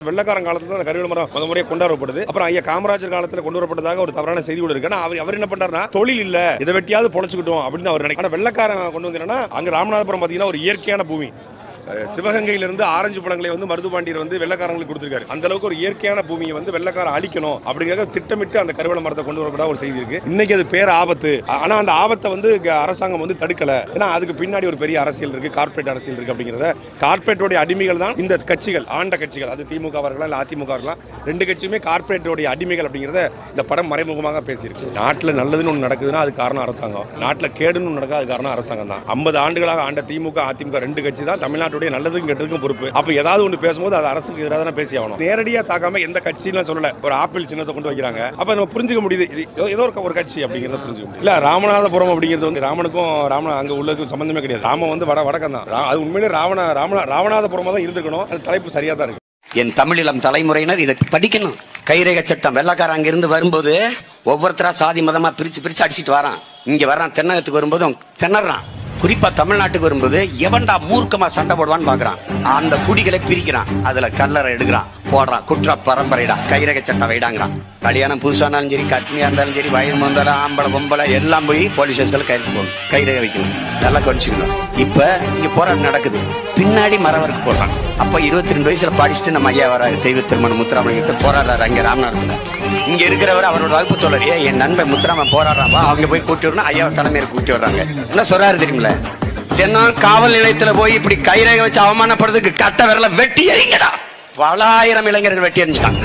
வெள்ளக்காரன் காலத்துல தான் அந்த கருவேல மரம் முத முறையாக கொண்டாடப்படுது அப்புறம் ஐயா காமராஜர் காலத்துல கொண்டு வரப்பட்டதாக ஒரு தவறான செய்தி கூட இருக்கு ஆனா அவர் அவர் என்ன பண்றாருன்னா தொழில் இல்ல இதை வெட்டியாவது பொழைச்சுக்கிட்டோம் அப்படின்னு அவர் நினைக்கிற ஆனா வெள்ளக்காரன் கொண்டு வந்து என்னன்னா அங்க ராமநாதபுரம் பாத்தீங்கன்னா ஒரு இயற்கையான பூமி அஹ் சிவகங்கையிலிருந்து ஆரஞ்சு பழங்களை வந்து மருதுபாண்டியர் வந்து வெள்ளக்காரங்களுக்கு கொடுத்திருக்காரு அந்த அளவுக்கு ஒரு இயற்கையான பூமியை வந்து வெள்ளக்காரன் அழிக்கணும் அப்படிங்கிற திட்டமிட்டு அந்த கருவேல மரத்தை கொண்டு வரக்கூடாத ஒரு செய்தி இருக்கு இன்னைக்கு அது பேர் ஆபத்து ஆனா அந்த ஆபத்தை வந்து இங்க அரசாங்கம் வந்து தடுக்கல ஏன்னா அதுக்கு பின்னாடி ஒரு பெரிய அரசியல் இருக்கு கார்ப்பரேட் அரசியல் இருக்கு அப்படிங்கிறத கார்ப்பரேட்டோடைய அடிமைகள் தான் இந்த கட்சிகள் ஆண்ட கட்சிகள் அது திமுக இருக்கலாம் இல்ல அதிமுக இருக்கலாம் ரெண்டு கட்சியுமே கார்ப்பரேட்டோடைய அடிமைகள் அப்படிங்கிறத இந்த படம் மறைமுகமாக பேசியிருக்கு நாட்டில் நல்லதுன்னு ஒன்று நடக்குதுன்னா அது காரணம் அரசாங்கம் நாட்டில் கேடுன்னு ஒன்று நடக்குது அது காரணம் அரசாங்கம் தான் ஐம்பது ஆண்டுகளாக ஆண்ட திமுக அதிமுக ரெண்டு கட்சி தான் தமிழ்நாட்டுடைய நல்லதுக்கும் கெட்டதுக்கும் பொறுப்பு அப்போ ஏதாவது ஒன்று பேசும்போது அது அரசுக்கு எதிராக தானே பேசி ஆகணும் நேரடியாக தாக்காம எந்த கட்சியும் சொல்லல ஒரு ஆப்பிள் சின்னத்தை கொண்டு வைக்கிறாங்க அப்போ நம்ம புரிஞ்சுக்க முடியுது இது ஏதோ- ஏதோ ஒரு ஒரு கட்சி அப்படிங்கிறத புரிஞ்சுக்க முடியும் இல்ல ராமநாதபுரம் அப்படிங்கிறது வந்து ராமனுக்கும் ராம அங்க உள்ளதுக்கும் சம்பந்தமே கிடையாது ராமன் வந்து வட வடக்கம் தான் ரா- அது உண்மையிலே ராவண ராம ராமநாதபுரமா தான் இருந்திருக்கணும் அது தலைப்பு சரியா தான் இருக்கு என் தமிழிலம் தலைமுறையினர் இதை படிக்கணும் கைரேக சட்டம் வெள்ளக்காரன் அங்க இருந்து வரும்போது ஒவ்வொருத்தரா சாதி மதமா பிரிச்சு பிரிச்சு அடிச்சிட்டு வரான் இங்க வர்றான் தென்னகத்துக்கு வரும்போது அவன் திணறான் குறிப்பா தமிழ்நாட்டுக்கு வரும்போது எவன்டா மூர்க்கமா சண்டை போடுவான்னு பாக்குறான் அந்த குடிகளை பிரிக்கிறான் அதுல கல்லறை எடுக்கிறான் போடுறான் குற்ற பரம்பரைடா கைரேக சட்டம் வைடாங்கிறான் கல்யாணம் புதுசானாலும் சரி கட்னியா இருந்தாலும் சரி வயது வந்தாலும் ஆம்பளை பொம்பளை எல்லாம் போய் போலீஸ் ஸ்டேஷன்ல கைது போகணும் கைரேகை வைக்கணும் நல்லா கொஞ்சிக்கணும் இப்ப இங்க போராட்டம் நடக்குது பின்னாடி மரவருக்கு போடுறான் அப்ப இருபத்தி ரெண்டு வயசுல படிச்சுட்டு நம்ம ஐயா வர தெய்வ திருமணம் முத்துராமலிங்க கிட்ட போராடுறாரு அங்க ராமநாதத்துல இங்க இருக்கிறவர் அவரோட வகுப்பு தோழரியே என் நண்பன் முத்துராமன் போராடுறாப்பா அவங்க போய் கூட்டி வரணும் ஐயா தலைமையில கூட்டி வர்றாங்க என்ன சொல்றாரு தெரியுமில தென்னான் காவல் நிலையத்துல போய் இப்படி கைரேகை வச்சு அவமானப்படுறதுக்கு கட்ட விரல வெட்டி எறிங்கடா பல ஆயிரம் இளைஞர்கள் வெட்டி எறிஞ்சிட்டான்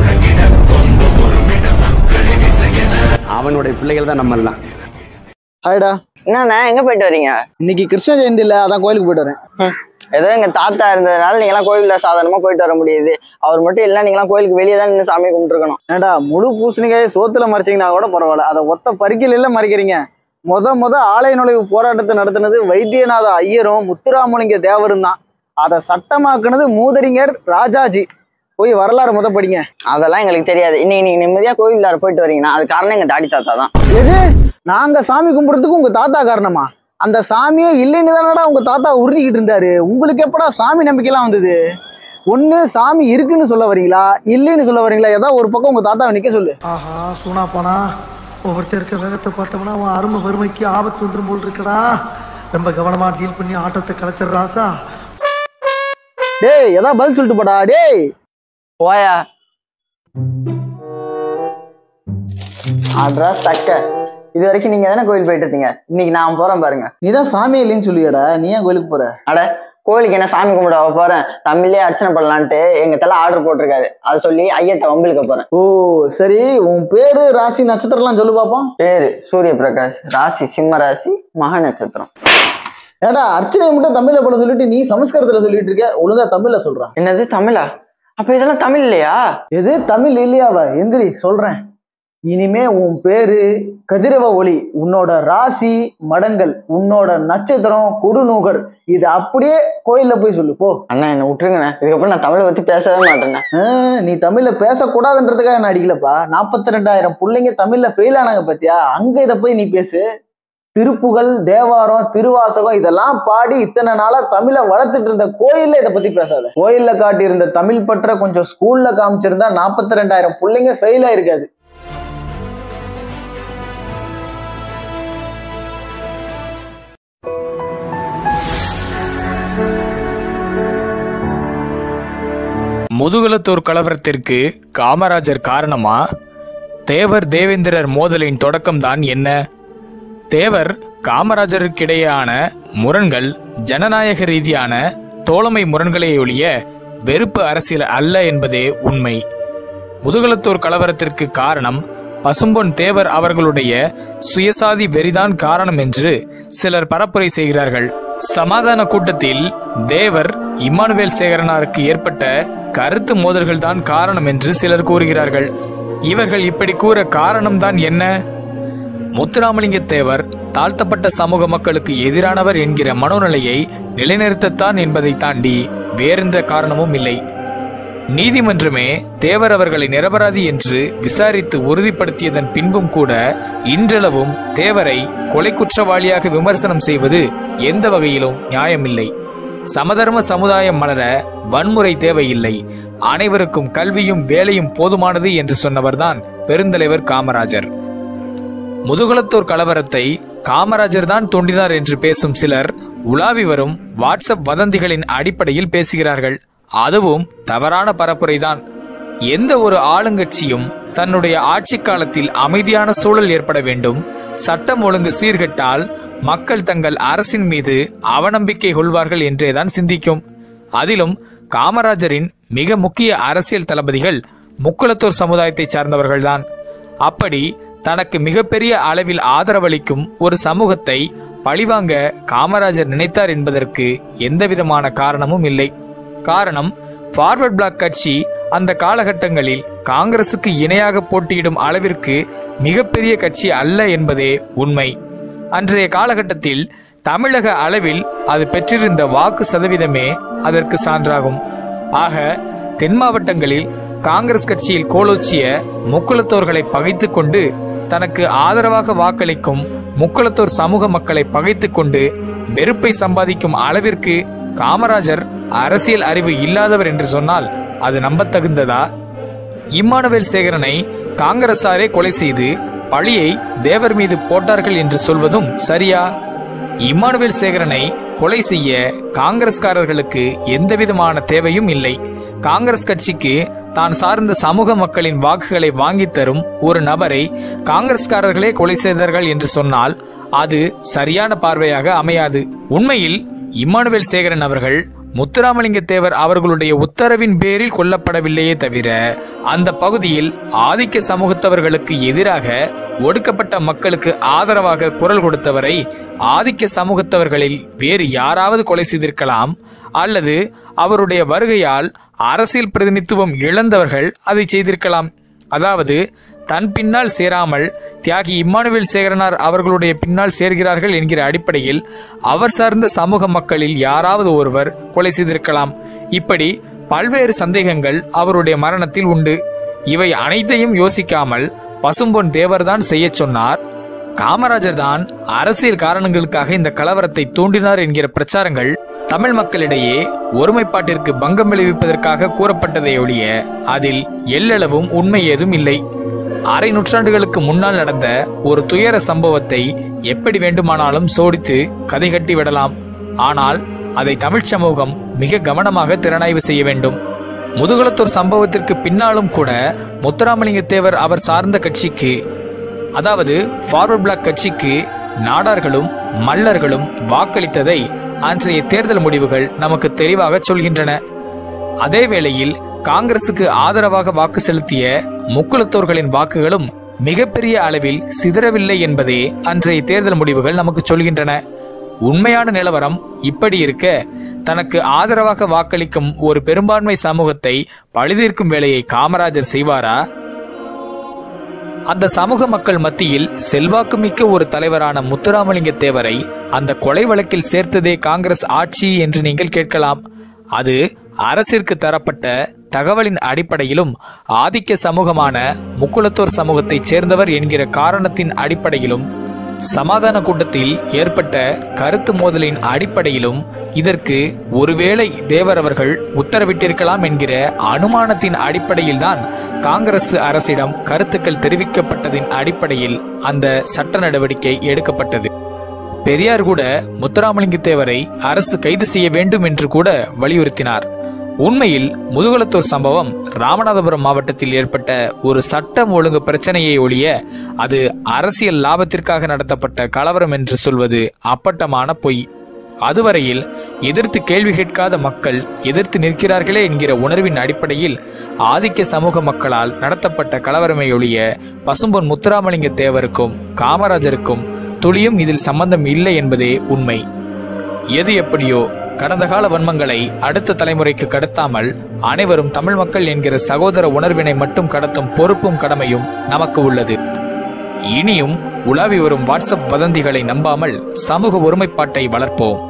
அவனுடைய பிள்ளைகள் தான் நம்ம எல்லாம் ஹாய்டா என்னண்ணா எங்க போயிட்டு வரீங்க இன்னைக்கு கிருஷ்ண ஜெயந்தி இல்ல அதான் கோயிலுக்கு போயிட்டு வரேன் ஏதோ எங்க தாத்தா இருந்ததுனால நீங்களாம் கோயில்ல சாதாரணமா போயிட்டு வர முடியுது அவர் மட்டும் இல்ல நீங்களாம் கோயிலுக்கு வெளியே தான் நின்று சாமி கும்பிட்டுருக்கணும் ஏடா முழு பூசணிக்காயை சோத்துல மறைச்சிங்கன்னா கூட பரவாயில்ல அதை ஒத்த பறிக்கல மறைக்கிறீங்க முத முத ஆலய நுழைவு போராட்டத்தை நடத்தினது வைத்தியநாத ஐயரும் முத்துராமலிங்க தேவரும் தான் அதை சட்டமாக்குனது மூதறிஞர் ராஜாஜி போய் வரலாறு முத படிங்க அதெல்லாம் எங்களுக்கு தெரியாது இன்னைக்கு நீங்க நிம்மதியா கோயில்ல போயிட்டு வரீங்கன்னா அது காரணம் எங்க தாடி தாத்தா தான் எது நாங்க சாமி கும்பிடுறதுக்கு உங்க தாத்தா காரணமா அந்த சாமியே இல்லைன்னு தானடா உங்க தாத்தா உருட்டிக்கிட்டு இருந்தாரு உங்களுக்கு எப்படா சாமி நம்பிக்கைலாம் வந்தது ஒண்ணு சாமி இருக்குன்னு சொல்ல வரீங்களா இல்லைன்னு சொல்ல வரீங்களா ஏதாவது ஒரு பக்கம் உங்க தாத்தாவை நிக்க சொல்லு ஆஹா சூனா போனா ஒவ்வொருத்தர் இருக்க வேகத்தை பார்த்தோம்னா அவன் அருமை வறுமைக்கு ஆபத்து வந்துடும் போல் இருக்கடா ரொம்ப கவனமா டீல் பண்ணி ஆட்டத்தை கலைச்சிடுற ராசா டேய் ஏதாவது பதில் சொல்லிட்டு போடா டேய் போயா அட்ரா சக்க இது வரைக்கும் நீங்க தானே கோயில் போயிட்டு இருந்தீங்க இன்னைக்கு நான் போறேன் பாருங்க நீ தான் சாமி இல்லைன்னு சொல்லுவியடா நீ ஏன் கோயிலுக்கு போற அட கோயிலுக்கு என்ன சாமி கும்பிட போறேன் தமிழ்லயே அர்ச்சனை பண்ணலான்ட்டு எங்க தலை ஆர்டர் போட்டிருக்காரு அதை சொல்லி ஐயட்ட வம்பிழுக்க போறேன் ஓ சரி உன் பேரு ராசி நட்சத்திரம்லாம் சொல்லு பாப்போம் பேரு சூரிய பிரகாஷ் ராசி சிம்ம ராசி மக நட்சத்திரம் ஏடா அர்ச்சனை மட்டும் தமிழ்ல பண்ண சொல்லிட்டு நீ சமஸ்கிருதத்துல சொல்லிட்டு இருக்க ஒழுங்கா தமிழ்ல சொல்றான் என்னது தமிழா அப்ப இதெல்லாம் தமிழ் இல்லையா எது தமிழ் இல்லையாவ எந்திரி சொல்றேன் இனிமே உன் பேரு கதிரவ ஒளி உன்னோட ராசி மடங்கள் உன்னோட நட்சத்திரம் கொடுநூகர் இது அப்படியே கோயில்ல போய் சொல்லு போ அண்ணா என்ன விட்டுருங்கண்ணே இதுக்கப்புறம் நான் தமிழை பத்தி பேசவே மாட்டேண்ணே ஆ, நீ தமிழ்ல பேசக்கூடாதுன்றதுக்காக நான் அடிக்கலப்பா நாற்பத்தி ரெண்டாயிரம் பிள்ளைங்க தமிழ்ல ஃபெயில் ஆனாங்க பாத்தியா அங்க இதை போய் நீ பேசு திருப்புகழ் தேவாரம் திருவாசகம் இதெல்லாம் பாடி இத்தனை நாளா தமிழை வளர்த்துட்டு இருந்த கோயில்ல இதை பத்தி பேசாத கோயில்ல காட்டியிருந்த தமிழ் பற்ற கொஞ்சம் ஸ்கூல்ல காமிச்சிருந்தா நாற்பத்தி ரெண்டாயிரம் பிள்ளைங்க ஃபெயில் ஆயிருக்காது முதுகுலத்தூர் கலவரத்திற்கு காமராஜர் காரணமா தேவர் தேவேந்திரர் மோதலின் தொடக்கம்தான் என்ன தேவர் காமராஜருக்கிடையேயான முரண்கள் ஜனநாயக ரீதியான தோழமை முரண்களே ஒழிய வெறுப்பு அரசியல் அல்ல என்பதே உண்மை முதுகுலத்தூர் கலவரத்திற்கு காரணம் பசும்பொன் தேவர் அவர்களுடைய சுயசாதி வெறிதான் காரணம் என்று சிலர் பரப்புரை செய்கிறார்கள் சமாதான கூட்டத்தில் தேவர் இம்மானுவேல் சேகரனாருக்கு ஏற்பட்ட கருத்து மோதல்கள் தான் காரணம் என்று சிலர் கூறுகிறார்கள் இவர்கள் இப்படி கூற காரணம்தான் என்ன முத்துராமலிங்க தேவர் தாழ்த்தப்பட்ட சமூக மக்களுக்கு எதிரானவர் என்கிற மனோநிலையை நிலைநிறுத்தத்தான் என்பதை தாண்டி வேறெந்த காரணமும் இல்லை நீதிமன்றமே தேவர் அவர்களை நிரபராதி என்று விசாரித்து உறுதிப்படுத்தியதன் பின்பும் கூட இன்றளவும் தேவரை கொலை குற்றவாளியாக விமர்சனம் செய்வது எந்த வகையிலும் நியாயமில்லை சமதர்ம சமுதாயம் மலர வன்முறை தேவையில்லை அனைவருக்கும் கல்வியும் வேலையும் போதுமானது என்று சொன்னவர்தான் பெருந்தலைவர் காமராஜர் முதுகுளத்தூர் கலவரத்தை காமராஜர் தான் தூண்டினார் என்று பேசும் சிலர் உலாவி வரும் வாட்ஸ்அப் வதந்திகளின் அடிப்படையில் பேசுகிறார்கள் அதுவும் தவறான பரப்புரைதான் எந்த ஒரு ஆளுங்கட்சியும் தன்னுடைய ஆட்சி காலத்தில் அமைதியான சூழல் ஏற்பட வேண்டும் சட்டம் ஒழுங்கு சீர்கெட்டால் மக்கள் தங்கள் அரசின் மீது அவநம்பிக்கை கொள்வார்கள் என்றேதான் சிந்திக்கும் அதிலும் காமராஜரின் மிக முக்கிய அரசியல் தளபதிகள் முக்குளத்தூர் சமுதாயத்தை சார்ந்தவர்கள்தான் அப்படி தனக்கு மிகப்பெரிய அளவில் ஆதரவளிக்கும் ஒரு சமூகத்தை பழிவாங்க காமராஜர் நினைத்தார் என்பதற்கு எந்தவிதமான காரணமும் இல்லை காரணம் ஃபார்வர்ட் பிளாக் கட்சி அந்த காலகட்டங்களில் காங்கிரசுக்கு இணையாக போட்டியிடும் அளவிற்கு மிகப்பெரிய கட்சி அல்ல என்பதே உண்மை அன்றைய காலகட்டத்தில் தமிழக அளவில் அது பெற்றிருந்த வாக்கு சதவீதமே அதற்கு சான்றாகும் ஆக தென் மாவட்டங்களில் காங்கிரஸ் கட்சியில் கோலோச்சிய முக்குளத்தோர்களை பகைத்துக் கொண்டு தனக்கு ஆதரவாக வாக்களிக்கும் முக்குளத்தோர் சமூக மக்களை பகைத்துக் கொண்டு வெறுப்பை சம்பாதிக்கும் அளவிற்கு காமராஜர் அரசியல் அறிவு இல்லாதவர் என்று சொன்னால் அது நம்பத்தகுந்ததா இம்மானுவேல் சேகரனை காங்கிரசாரே கொலை செய்து பழியை தேவர் மீது போட்டார்கள் என்று சொல்வதும் சரியா இம்மானுவேல் சேகரனை கொலை செய்ய காங்கிரஸ்காரர்களுக்கு எந்தவிதமான தேவையும் இல்லை காங்கிரஸ் கட்சிக்கு தான் சார்ந்த சமூக மக்களின் வாக்குகளை வாங்கித் தரும் ஒரு நபரை காங்கிரஸ்காரர்களே கொலை செய்தார்கள் என்று சொன்னால் அது சரியான பார்வையாக அமையாது உண்மையில் இம்மானுவேல் சேகரன் அவர்கள் முத்துராமலிங்க தேவர் அவர்களுடைய உத்தரவின் பேரில் கொல்லப்படவில்லையே தவிர அந்த பகுதியில் ஆதிக்க சமூகத்தவர்களுக்கு எதிராக ஒடுக்கப்பட்ட மக்களுக்கு ஆதரவாக குரல் கொடுத்தவரை ஆதிக்க சமூகத்தவர்களில் வேறு யாராவது கொலை செய்திருக்கலாம் அல்லது அவருடைய வருகையால் அரசியல் பிரதிநிதித்துவம் இழந்தவர்கள் அதை செய்திருக்கலாம் அதாவது தன் பின்னால் சேராமல் தியாகி இம்மானுவேல் சேகரனார் அவர்களுடைய பின்னால் சேர்கிறார்கள் என்கிற அடிப்படையில் அவர் சார்ந்த சமூக மக்களில் யாராவது ஒருவர் கொலை செய்திருக்கலாம் இப்படி பல்வேறு சந்தேகங்கள் அவருடைய மரணத்தில் உண்டு இவை அனைத்தையும் யோசிக்காமல் பசும்பொன் தேவர்தான் செய்யச் சொன்னார் காமராஜர் தான் அரசியல் காரணங்களுக்காக இந்த கலவரத்தை தூண்டினார் என்கிற பிரச்சாரங்கள் தமிழ் மக்களிடையே ஒருமைப்பாட்டிற்கு பங்கம் விளைவிப்பதற்காக கூறப்பட்டதை ஒழிய அதில் எல்லளவும் உண்மை ஏதும் இல்லை அரை நூற்றாண்டுகளுக்கு முன்னால் நடந்த ஒரு துயர சம்பவத்தை எப்படி வேண்டுமானாலும் சோடித்து கதை கட்டி விடலாம் ஆனால் அதை தமிழ்ச் சமூகம் மிக கவனமாக திறனாய்வு செய்ய வேண்டும் முதுகுளத்தூர் சம்பவத்திற்கு பின்னாலும் கூட முத்துராமலிங்க தேவர் அவர் சார்ந்த கட்சிக்கு அதாவது ஃபார்வர்ட் பிளாக் கட்சிக்கு நாடார்களும் மல்லர்களும் வாக்களித்ததை அன்றைய தேர்தல் முடிவுகள் நமக்கு தெளிவாக சொல்கின்றன அதே வேளையில் காங்கிரசுக்கு ஆதரவாக வாக்கு செலுத்திய முக்குளத்தோர்களின் வாக்குகளும் மிகப்பெரிய அளவில் சிதறவில்லை என்பதே அன்றைய தேர்தல் முடிவுகள் நமக்கு சொல்கின்றன உண்மையான நிலவரம் இப்படி இருக்க தனக்கு ஆதரவாக வாக்களிக்கும் ஒரு பெரும்பான்மை சமூகத்தை பழிதீர்க்கும் வேலையை காமராஜர் செய்வாரா அந்த சமூக மக்கள் மத்தியில் செல்வாக்குமிக்க ஒரு தலைவரான முத்துராமலிங்க தேவரை அந்த கொலை வழக்கில் சேர்த்ததே காங்கிரஸ் ஆட்சி என்று நீங்கள் கேட்கலாம் அது அரசிற்கு தரப்பட்ட தகவலின் அடிப்படையிலும் ஆதிக்க சமூகமான முக்குளத்தோர் சமூகத்தைச் சேர்ந்தவர் என்கிற காரணத்தின் அடிப்படையிலும் சமாதான கூட்டத்தில் ஏற்பட்ட கருத்து மோதலின் அடிப்படையிலும் இதற்கு ஒருவேளை தேவர் அவர்கள் உத்தரவிட்டிருக்கலாம் என்கிற அனுமானத்தின் அடிப்படையில்தான் காங்கிரஸ் அரசிடம் கருத்துக்கள் தெரிவிக்கப்பட்டதின் அடிப்படையில் அந்த சட்ட நடவடிக்கை எடுக்கப்பட்டது பெரியார் கூட முத்துராமலிங்க தேவரை அரசு கைது செய்ய வேண்டும் என்று கூட வலியுறுத்தினார் உண்மையில் முதுகுளத்தூர் சம்பவம் ராமநாதபுரம் மாவட்டத்தில் ஏற்பட்ட ஒரு சட்டம் ஒழுங்கு பிரச்சனையை ஒழிய அது அரசியல் லாபத்திற்காக நடத்தப்பட்ட கலவரம் என்று சொல்வது அப்பட்டமான பொய் அதுவரையில் எதிர்த்து கேள்வி கேட்காத மக்கள் எதிர்த்து நிற்கிறார்களே என்கிற உணர்வின் அடிப்படையில் ஆதிக்க சமூக மக்களால் நடத்தப்பட்ட கலவரமை ஒழிய பசும்பொன் முத்துராமலிங்க தேவருக்கும் காமராஜருக்கும் துளியும் இதில் சம்பந்தம் இல்லை என்பதே உண்மை எது எப்படியோ கடந்த கால வன்மங்களை அடுத்த தலைமுறைக்கு கடத்தாமல் அனைவரும் தமிழ் மக்கள் என்கிற சகோதர உணர்வினை மட்டும் கடத்தும் பொறுப்பும் கடமையும் நமக்கு உள்ளது இனியும் உலாவி வரும் வாட்ஸ்அப் வதந்திகளை நம்பாமல் சமூக ஒருமைப்பாட்டை வளர்ப்போம்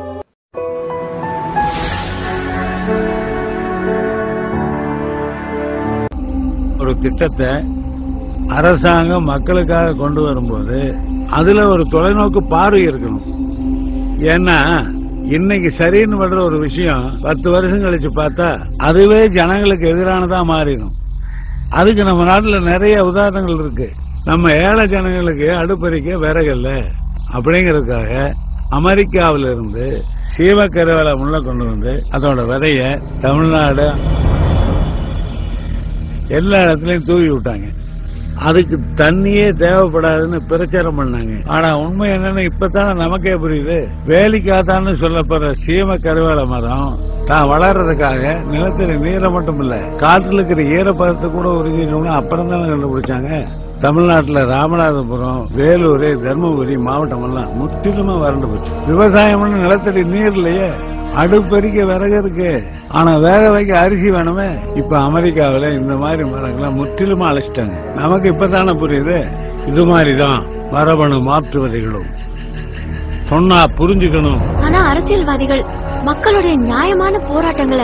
ஒரு திட்டத்தை அரசாங்கம் மக்களுக்காக கொண்டு வரும்போது அதுல ஒரு தொலைநோக்கு பார்வை இருக்கணும் ஏன்னா இன்னைக்கு சரின்னு படுற ஒரு விஷயம் பத்து வருஷம் கழிச்சு பார்த்தா அதுவே ஜனங்களுக்கு எதிரானதா மாறிடும் அதுக்கு நம்ம நாட்டுல நிறைய உதாரணங்கள் இருக்கு நம்ம ஏழை ஜனங்களுக்கு அடுப்பறிக்க விறகல்ல அப்படிங்கறதுக்காக அமெரிக்காவில இருந்து சீவக்கருவேல முள்ள கொண்டு வந்து அதோட விதைய தமிழ்நாடு எல்லா இடத்துலயும் தூவி விட்டாங்க அதுக்கு தண்ணியே தேவைப்படாதுன்னு பிரச்சாரம் பண்ணாங்க ஆனா உண்மை என்னன்னு இப்பதானே நமக்கே புரியுது வேலிக்காத்தான்னு சொல்லப்படுற சீம கருவேல மரம் தான் வளர்றதுக்காக நிலத்தடி நீரை மட்டும் இல்ல காற்றுல இருக்கிற ஈரப்பதத்தை கூட உறிஞ்சிடணும்னு அப்புறம் தானே கண்டுபிடிச்சாங்க தமிழ்நாட்டுல ராமநாதபுரம் வேலூர் தர்மபுரி மாவட்டம் எல்லாம் முற்றிலுமா வறண்டு போச்சு விவசாயம்னு நிலத்தடி நீர் இல்லையே அடுப்பெருக்க விறகு இருக்கு ஆனா வேக வைக்க அரிசி வேணுமே இப்ப அமெரிக்காவில இந்த மாதிரி மரங்களை முற்றிலுமா அழைச்சிட்டாங்க நமக்கு இப்பதானே புரியுது இது மாதிரிதான் மரபணு மாற்றுவதைகளும் சொன்னா புரிஞ்சுக்கணும் ஆனா அரசியல்வாதிகள் மக்களுடைய நியாயமான போராட்டங்களை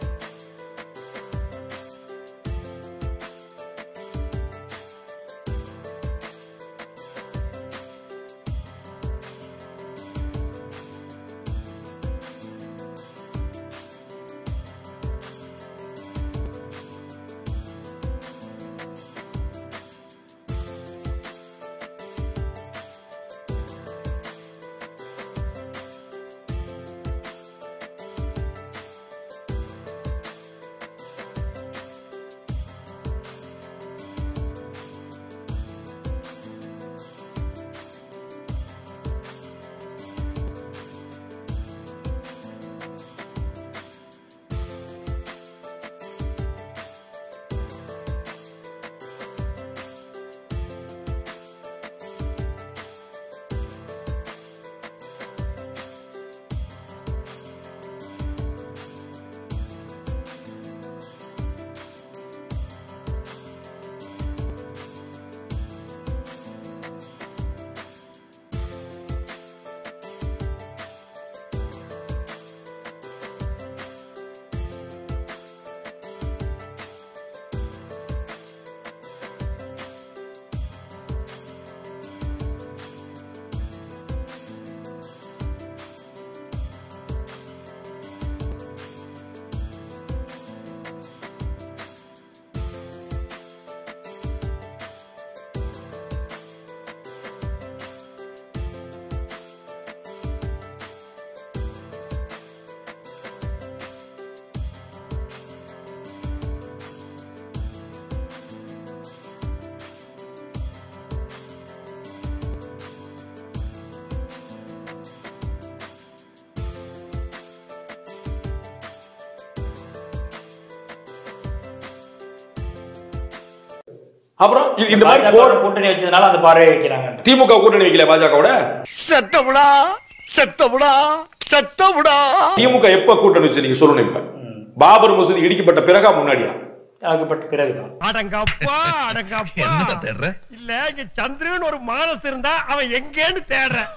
அப்புறம் இது- இந்த மாதிரி போற கூட்டணி வச்சதுனால அந்த பார்வையை வைக்கிறாங்க திமுக கூட்டணி வைக்கல பாஜகவோட செத்தமுடா செத்தமுடா செத்தமுடா திமுக எப்ப கூட்டணி வச்சு நீங்க சொல்லணும் இப்ப பாபர் மசூதி இடிக்கப்பட்ட பிறகா முன்னாடியா ஆகப்பட்ட பிறகுதான் அடங்கப்பா அடங்கப்பா தேடுற இல்ல இங்க சந்திரன் ஒரு மானஸ் இருந்தா அவன் எங்கேன்னு தேடுறேன்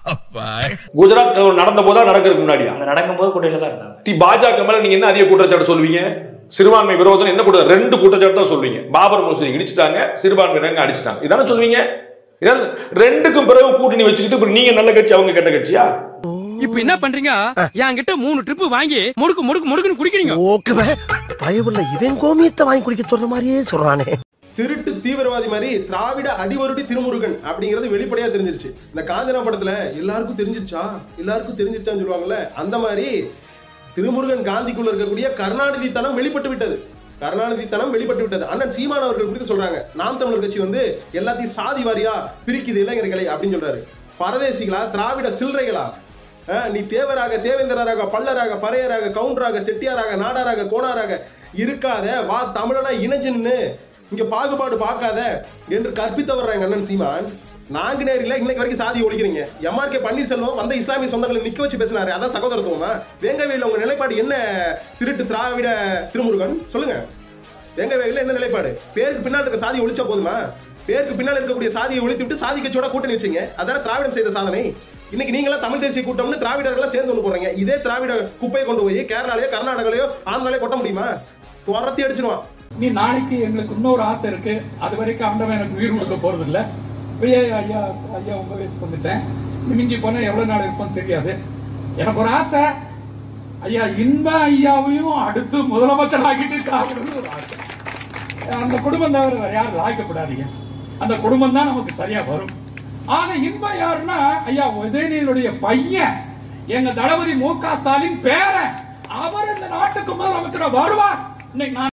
குஜராத் நடந்த போதா நடக்கிறதுக்கு முன்னாடியா அந்த நடக்கும்போது கூட்டணியில தான் இருந்தாங்க தி பாஜக மேல நீங்க என்ன அதிக குற்றச்சாட்டு சொல்லுவீங்க சிறுபான்மை விரோதம் என்ன குற்ற ரெண்டு குற்றச்சாட்டு தான் சொல்லுவீங்க பாபர் மசூதி இடிச்சிட்டாங்க சிறுபான்மையினங்க அடிச்சிட்டாங்க இதானே சொல்லுவீங்க இதானே ரெண்டுக்கும் பிறகு கூட்டணி வச்சுக்கிட்டு இப்ப நீங்க நல்ல கட்சி அவங்க கெட்ட கட்சியா இப்ப என்ன பண்றீங்க என்கிட்ட மூணு ட்ரிப் வாங்கி முடுக்கு முடுக்கு முடுக்குன்னு குடிக்கிறீங்க ஓகே பயவுள்ள இவன் கோமியத்தை வாங்கி குடிக்க சொல்ற மாதிரியே சொல்றானே திருட்டு தீவிரவாதி மாதிரி திராவிட அடிவருடி திருமுருகன் அப்படிங்கிறது வெளிப்படையா தெரிஞ்சிருச்சு இந்த காஞ்சனா படத்துல எல்லாருக்கும் தெரிஞ்சிருச்சா எல்லாருக்கும் தெரிஞ்சிருச்சான்னு சொல்லுவாங்கல்ல அந்த மாதிரி திருமுருகன் காந்திக்குள்ள இருக்கக்கூடிய கருணாநிதி தனம் வெளிப்பட்டு விட்டது கருணாநிதி தனம் வெளிப்பட்டு விட்டது அண்ணன் சீமான் அவர்கள் குறித்து சொல்றாங்க நாம் தமிழர் கட்சி வந்து எல்லாத்தையும் சாதி வாரியா பிரிக்குது இளைஞர்களை அப்படின்னு சொல்றாரு பரதேசிகளா திராவிட சில்லறைகளா அஹ், நீ தேவராக தேவேந்திரராக பல்லராக பறையராக கவுண்டராக செட்டியாராக நாடாராக கோணாராக இருக்காத வா தமிழனா இணைஞ்சு நின்னு இங்க பாகுபாடு பார்க்காத என்று கற்பித்தவர் எங்க அண்ணன் சீமான் நாங்குநேரில இன்னைக்கு வரைக்கும் சாதி ஒழிக்கிறீங்க எம்ஆர்கே பன்னீர்செல்வம் வந்த இஸ்லாமிய சொந்தங்களை நிக்க வச்சு பேசினாரு அதான் சகோதரத்துவமா வேங்கவேல உங்க நிலைப்பாடு என்ன திருட்டு திராவிட திருமுருகன் சொல்லுங்க வேங்கவேல என்ன நிலைப்பாடு பேருக்கு பின்னால் இருக்க சாதியை ஒழிச்சா போதுமா பேருக்கு பின்னால் இருக்கக்கூடிய சாதியை ஒழித்து விட்டு சாதி கட்சியோட கூட்டணி வச்சீங்க அதான திராவிடம் செய்த சாதனை இன்னைக்கு நீங்களா தமிழ் தேசிய கூட்டம்னு திராவிடர்களா சேர்ந்து ஒன்று போறீங்க இதே திராவிட குப்பையை கொண்டு போய் கேரளாலயோ கர்நாடகாலயோ ஆந்திராலயோ கொட்ட முடியுமா துரத்தி அடிச்சிருவான் நீ நாளைக்கு எங்களுக்கு இன்னொரு ஆசை இருக்கு அது வரைக்கும் ஆண்டவன் எனக்கு உயிர் கொடுக்க போறது இல்ல விஜய் ஐயா ஐயா உங்க வயசுக்கு வந்துட்டேன் மிஞ்சி போனா எவ்வளவு நாள் இருப்போம்னு தெரியாது எனக்கு ஒரு ஆசை ஐயா இன்ப ஐயாவையும் அடுத்து முதலமைச்சர் ஆக்கிட்டு காக்கணும்னு ஒரு ஆசை அந்த குடும்பம் தவிர வேற யாரும் ஆக்கப்படாதீங்க அந்த குடும்பம் தான் நமக்கு சரியா வரும் ஆக இன்பம் யாருன்னா ஐயா உதயநிதியுடைய பையன் எங்க தளபதி மு க ஸ்டாலின் பேரன் அவர் இந்த நாட்டுக்கு முதலமைச்சர் வருவார் இன்னைக்கு நான்